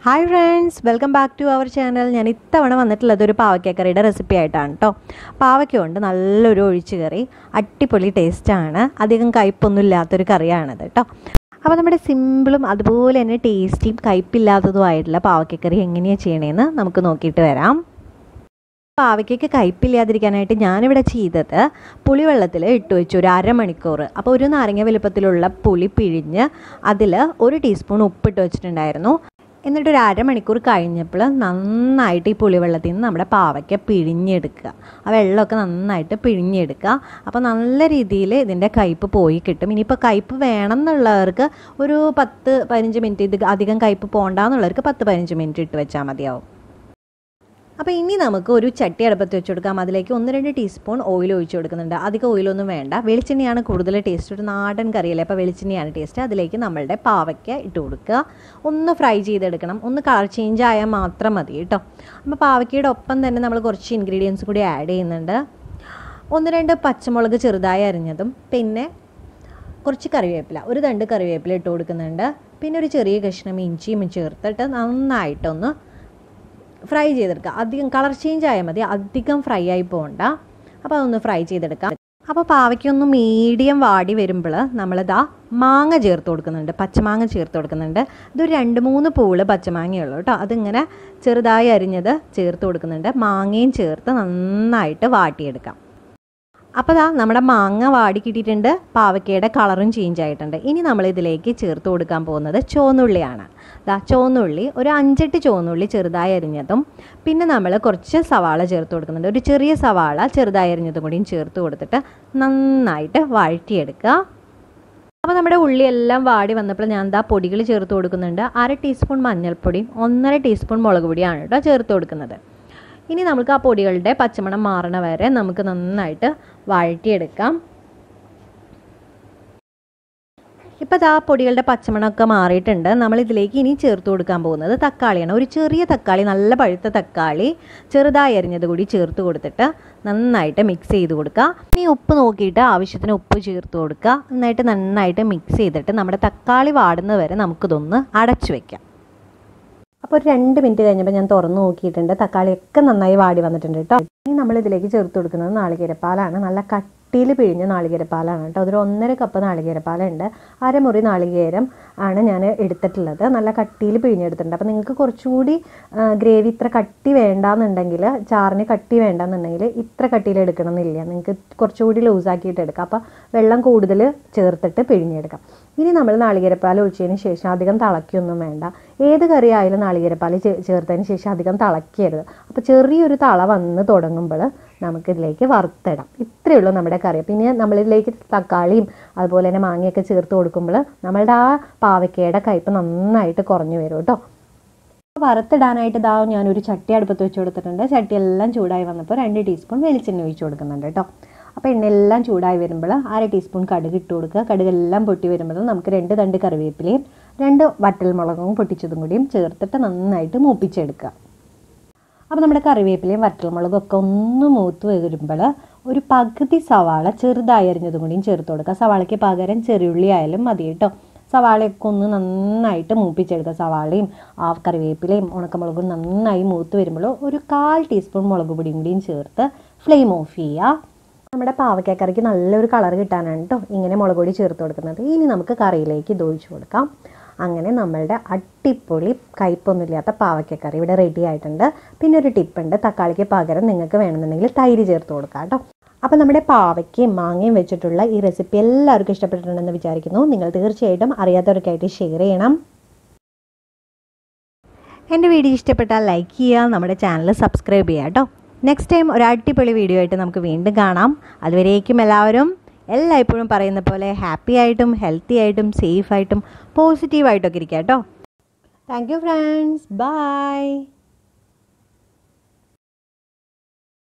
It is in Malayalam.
hi friends welcome back to our channel ഞാൻ ഇത്തവണ വന്നിട്ടുള്ളത് ഒരു പാവയ്ക്കക്കറിയുടെ റെസിപ്പി ആയിട്ടാണ് കേട്ടോ പാവയ്ക്ക കൊണ്ട് നല്ലൊരു ഒഴിച്ച് കറി അടിപൊളി ടേസ്റ്റാണ് അധികം കയ്പൊന്നും ഇല്ലാത്തൊരു കറിയാണത് കേട്ടോ അപ്പോൾ നമ്മുടെ സിമ്പിളും അതുപോലെ തന്നെ ടേസ്റ്റിയും കയ്പില്ലാത്തതുമായിട്ടുള്ള പാവയ്ക്കക്കറി എങ്ങനെയാണ് ചെയ്യണേന്ന് നമുക്ക് നോക്കിയിട്ട് വരാം പാവയ്ക്കൊക്കെ കയ്പില്ലാതിരിക്കാനായിട്ട് ഞാനിവിടെ ചെയ്തത് പുളിവെള്ളത്തിൽ ഇട്ട് വെച്ചു ഒരു അരമണിക്കൂർ അപ്പോൾ ഒരു നാരങ്ങ വലുപ്പത്തിലുള്ള പുളി പിഴിഞ്ഞ് അതിൽ ഒരു ടീസ്പൂൺ ഉപ്പിട്ട് വെച്ചിട്ടുണ്ടായിരുന്നു എന്നിട്ട് ഒരു അരമണിക്കൂർ കഴിഞ്ഞപ്പോൾ നന്നായിട്ട് ഈ പുളിവെള്ളത്തിൽ നിന്ന് നമ്മുടെ പാവയ്ക്ക പിഴിഞ്ഞെടുക്കുക ആ വെള്ളമൊക്കെ നന്നായിട്ട് പിഴിഞ്ഞെടുക്കുക അപ്പോൾ നല്ല രീതിയിൽ ഇതിൻ്റെ കയ്പ്പ് പോയി കിട്ടും ഇനിയിപ്പോൾ കയ്പ്പ് വേണം എന്നുള്ളവർക്ക് ഒരു പത്ത് പതിനഞ്ച് മിനിറ്റ് ഇത് അധികം കയ്പ്പ് പോകണ്ടെന്നുള്ളവർക്ക് പത്ത് പതിനഞ്ച് മിനിറ്റ് ഇട്ട് വെച്ചാൽ മതിയാവും അപ്പോൾ ഇനി നമുക്ക് ഒരു ചട്ടി അടുപ്പത്ത് വെച്ച് കൊടുക്കാം അതിലേക്ക് ഒന്ന് രണ്ട് ടീസ്പൂൺ ഓയിൽ ഒഴിച്ച് കൊടുക്കുന്നുണ്ട് അധികം ഓയിലൊന്നും വേണ്ട വെളിച്ചെണ്ണയാണ് കൂടുതൽ ടേസ്റ്റ് ഒരു നാടൻ കറിയല്ലേ അപ്പോൾ വെളിച്ചെണ്ണയാണ് ടേസ്റ്റ് അതിലേക്ക് നമ്മളുടെ പാവയ്ക്ക ഇട്ട് കൊടുക്കുക ഒന്ന് ഫ്രൈ ചെയ്തെടുക്കണം ഒന്ന് കളർ ചേഞ്ച് ആയാൽ മാത്രം മതി കേട്ടോ അപ്പോൾ പാവയ്ക്കയുടെ ഒപ്പം തന്നെ നമ്മൾ കുറച്ച് ഇൻഗ്രീഡിയൻസ് കൂടി ആഡ് ചെയ്യുന്നുണ്ട് ഒന്ന് രണ്ട് പച്ചമുളക് ചെറുതായി അരിഞ്ഞതും പിന്നെ കുറച്ച് കറിവേപ്പില ഒരു തണ്ട് കറിവേപ്പില ഇട്ട് കൊടുക്കുന്നുണ്ട് പിന്നെ ഒരു ചെറിയ കഷ്ണം ഇഞ്ചിയും ചേർത്തിട്ട് നന്നായിട്ടൊന്ന് ഫ്രൈ ചെയ്തെടുക്കുക അധികം കളർ ചേഞ്ച് ആയാൽ മതി അധികം ഫ്രൈ ആയി പോകണ്ട അപ്പോൾ അതൊന്ന് ഫ്രൈ ചെയ്തെടുക്കാം അപ്പോൾ പാവയ്ക്കൊന്ന് മീഡിയം വാടി വരുമ്പോൾ നമ്മളിതാ മാങ്ങ ചേർത്ത് കൊടുക്കുന്നുണ്ട് പച്ചമാങ്ങ ചേർത്ത് കൊടുക്കുന്നുണ്ട് ഇതൊരു രണ്ട് മൂന്ന് പൂള് പച്ചമാങ്ങയുള്ളൂ കേട്ടോ അതിങ്ങനെ ചെറുതായി അരിഞ്ഞത് ചേർത്ത് കൊടുക്കുന്നുണ്ട് മാങ്ങയും ചേർത്ത് നന്നായിട്ട് വാട്ടിയെടുക്കാം അപ്പോൾ ദാ നമ്മുടെ മാങ്ങ വാടി കിട്ടിയിട്ടുണ്ട് പാവയ്ക്കയുടെ കളറും ചേഞ്ച് ആയിട്ടുണ്ട് ഇനി നമ്മൾ ഇതിലേക്ക് ചേർത്ത് കൊടുക്കാൻ പോകുന്നത് ചുവന്നുള്ളിയാണ് ദാ ചുവന്നുള്ളി ഒരു അഞ്ചെട്ട് ചുവന്നുള്ളി ചെറുതായി അരിഞ്ഞതും പിന്നെ നമ്മൾ കുറച്ച് സവാള ചേർത്ത് കൊടുക്കുന്നുണ്ട് ഒരു ചെറിയ സവാള ചെറുതായി അരിഞ്ഞതും കൂടിയും ചേർത്ത് കൊടുത്തിട്ട് നന്നായിട്ട് വഴറ്റിയെടുക്കുക അപ്പോൾ നമ്മുടെ ഉള്ളിയെല്ലാം വാടി വന്നപ്പോൾ ഞാൻ എന്താ പൊടികൾ ചേർത്ത് കൊടുക്കുന്നുണ്ട് അര ടീസ്പൂൺ മഞ്ഞൾപ്പൊടിയും ഒന്നര ടീസ്പൂൺ മുളക് പൊടിയാണ് കേട്ടോ ചേർത്ത് കൊടുക്കുന്നത് ഇനി നമുക്ക് ആ പൊടികളുടെ പച്ചമണം മാറണ വരെ നമുക്ക് നന്നായിട്ട് വഴറ്റിയെടുക്കാം ഇപ്പോൾ ആ പൊടികളുടെ പച്ചമണമൊക്കെ മാറിയിട്ടുണ്ട് നമ്മൾ ഇതിലേക്ക് ഇനി ചേർത്ത് കൊടുക്കാൻ പോകുന്നത് തക്കാളിയാണ് ഒരു ചെറിയ തക്കാളി നല്ല പഴുത്ത തക്കാളി ചെറുതായി അരിഞ്ഞത് കൂടി ചേർത്ത് കൊടുത്തിട്ട് നന്നായിട്ട് മിക്സ് ചെയ്ത് കൊടുക്കുക ഇനി ഉപ്പ് നോക്കിയിട്ട് ആവശ്യത്തിന് ഉപ്പ് ചേർത്ത് കൊടുക്കുക നന്നായിട്ട് നന്നായിട്ട് മിക്സ് ചെയ്തിട്ട് നമ്മുടെ തക്കാളി വാടുന്നത് വരെ നമുക്കിതൊന്ന് അടച്ചു വയ്ക്കാം അപ്പോൾ ഒരു രണ്ട് മിനിറ്റ് കഴിഞ്ഞപ്പോൾ ഞാൻ തുറന്നു നോക്കിയിട്ടുണ്ട് തക്കാളിയൊക്കെ നന്നായി വാടി വന്നിട്ടുണ്ട് കേട്ടോ ഇനി നമ്മൾ ഇതിലേക്ക് ചേർത്ത് കൊടുക്കുന്നത് നാളികേരപ്പാലാണ് നല്ല കട്ടിയിൽ പിഴിഞ്ഞ നാളികേരപ്പാലാണ് കേട്ടോ അതൊരു ഒന്നര കപ്പ് നാളികേരപ്പാലുണ്ട് അരമുറി നാളികേരം ആണ് ഞാൻ എടുത്തിട്ടുള്ളത് നല്ല കട്ടിയിൽ പിഴിഞ്ഞെടുത്തിട്ടുണ്ട് അപ്പോൾ നിങ്ങൾക്ക് കുറച്ചുകൂടി ഗ്രേവി ഇത്ര കട്ടി വേണ്ടാന്നുണ്ടെങ്കിൽ ചാറിന് കട്ടി വേണ്ടാന്നുണ്ടെങ്കിൽ ഇത്ര കട്ടിയിൽ എടുക്കണം എന്നില്ല നിങ്ങൾക്ക് കുറച്ചുകൂടി ലൂസാക്കിയിട്ട് എടുക്കാം അപ്പോൾ വെള്ളം കൂടുതൽ ചേർത്തിട്ട് പിഴിഞ്ഞെടുക്കാം ഇനി നമ്മൾ നാളികേരപ്പാൽ ഒഴിച്ചതിന് ശേഷം അധികം തിളക്കിയൊന്നും വേണ്ട ഏത് കറി ആയാലും നാളികേരപ്പാൽ ചേർത്തതിന് ശേഷം അധികം തിളക്കരുത് അപ്പോൾ ചെറിയൊരു തള വന്ന് തുടങ്ങുമ്പോൾ നമുക്കിതിലേക്ക് വറുത്തിടാം ഇത്രയേ ഉള്ളൂ നമ്മുടെ കറി പിന്നെ നമ്മളിതിലേക്ക് തക്കാളിയും അതുപോലെ തന്നെ മാങ്ങയൊക്കെ ചേർത്ത് കൊടുക്കുമ്പോൾ നമ്മളുടെ ആ പാവയ്ക്കയുടെ കയ്പ്പ് നന്നായിട്ട് കുറഞ്ഞു വരും കേട്ടോ വറുത്തിടാനായിട്ട് ഇതാ ഞാനൊരു ചട്ടി അടുപ്പത്ത് വെച്ച് കൊടുത്തിട്ടുണ്ട് ചട്ടി എല്ലാം ചൂടായി വന്നപ്പോൾ രണ്ട് ടീസ്പൂൺ വെളിച്ചെണ്ണ ഒഴിച്ച് കൊടുക്കുന്നുണ്ട് കേട്ടോ അപ്പോൾ എണ്ണയെല്ലാം ചൂടായി വരുമ്പോൾ അര ടീസ്പൂൺ കടുക് ഇട്ട് കൊടുക്കുക കടുകെല്ലാം പൊട്ടി വരുമ്പോൾ നമുക്ക് രണ്ട് തണ്ട് കറിവേപ്പിലയും രണ്ട് വറ്റൽമുളകും പൊട്ടിച്ചതും കൂടിയും ചേർത്തിട്ട് നന്നായിട്ട് മൂപ്പിച്ചെടുക്കുക അപ്പോൾ നമ്മുടെ കറിവേപ്പിലയും വറ്റൽമുളകും ഒക്കെ ഒന്ന് മൂത്ത് വരുമ്പോൾ ഒരു പകുതി സവാള ചെറുതായി അരിഞ്ഞതും കൂടിയും ചേർത്ത് കൊടുക്കുക സവാളയ്ക്ക് പകരം ചെറിയുള്ളി ആയാലും മതി കേട്ടോ സവാളയൊക്കെ ഒന്ന് നന്നായിട്ട് മൂപ്പിച്ചെടുക്കുക സവാളയും ആ കറിവേപ്പിലയും ഉണക്കമുളകും നന്നായി മൂത്ത് വരുമ്പോൾ ഒരു കാൽ ടീസ്പൂൺ മുളക് പൊടിയും കൂടിയും ചേർത്ത് ഫ്ലെയിം ഓഫ് ചെയ്യുക നമ്മുടെ പാവയ്ക്കക്കറിക്ക് നല്ലൊരു കളർ കിട്ടാനാണ് കേട്ടോ ഇങ്ങനെ മുളക് പൊടി ചേർത്ത് കൊടുക്കുന്നത് ഇനി നമുക്ക് കറിയിലേക്ക് ഇത് ഒഴിച്ചു കൊടുക്കാം അങ്ങനെ നമ്മളുടെ അടിപൊളി കയ്പൊന്നുമില്ലാത്ത പാവയ്ക്കക്കറി ഇവിടെ റെഡി ആയിട്ടുണ്ട് പിന്നെ ഒരു ടിപ്പുണ്ട് തക്കാളിക്ക് പകരം നിങ്ങൾക്ക് വേണമെന്നുണ്ടെങ്കിൽ തൈര് ചേർത്ത് കൊടുക്കാം കേട്ടോ അപ്പോൾ നമ്മുടെ പാവയ്ക്കയും മാങ്ങയും വെച്ചിട്ടുള്ള ഈ റെസിപ്പി എല്ലാവർക്കും ഇഷ്ടപ്പെട്ടിട്ടുണ്ടെന്ന് വിചാരിക്കുന്നു നിങ്ങൾ തീർച്ചയായിട്ടും അറിയാത്തവർക്കായിട്ട് ഷെയർ ചെയ്യണം എൻ്റെ വീഡിയോ ഇഷ്ടപ്പെട്ടാൽ ലൈക്ക് ചെയ്യുക നമ്മുടെ ചാനൽ സബ്സ്ക്രൈബ് ചെയ്യുക കേട്ടോ നെക്സ്റ്റ് ടൈം ഒരു അടിപൊളി വീഡിയോ ആയിട്ട് നമുക്ക് വീണ്ടും കാണാം അതുവരേക്കും എല്ലാവരും എല്ലായ്പ്പോഴും പറയുന്ന പോലെ ഹാപ്പി ആയിട്ടും ഹെൽത്തി ആയിട്ടും സേഫ് ആയിട്ടും പോസിറ്റീവായിട്ടൊക്കെ ഇരിക്കുക കേട്ടോ താങ്ക് യു ഫ്രണ്ട്സ് ബൈ